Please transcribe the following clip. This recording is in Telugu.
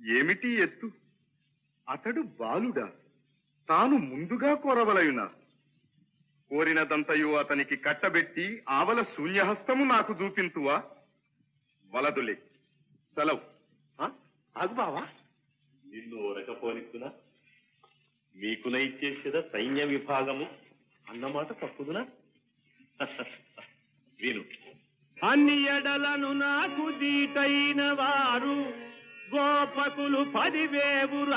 ఏమిటి ఎత్తు అతడు బాలుడా తాను ముందుగా కోరవలయునా కోరినదంతయు అతనికి కట్టబెట్టి ఆవల శూన్యహస్తము నాకు చూపింతువా వలదులే సెలవు ఆ? ఆగు బావా నిన్ను ఒరకపోనిక్కునా మీకున ఇచ్చేసేద సైన్య విభాగము అన్నమాట తప్పుదునా విను అన్ని ఎడలను నాకు దీటైన వారు గోపకులు పదివేవురు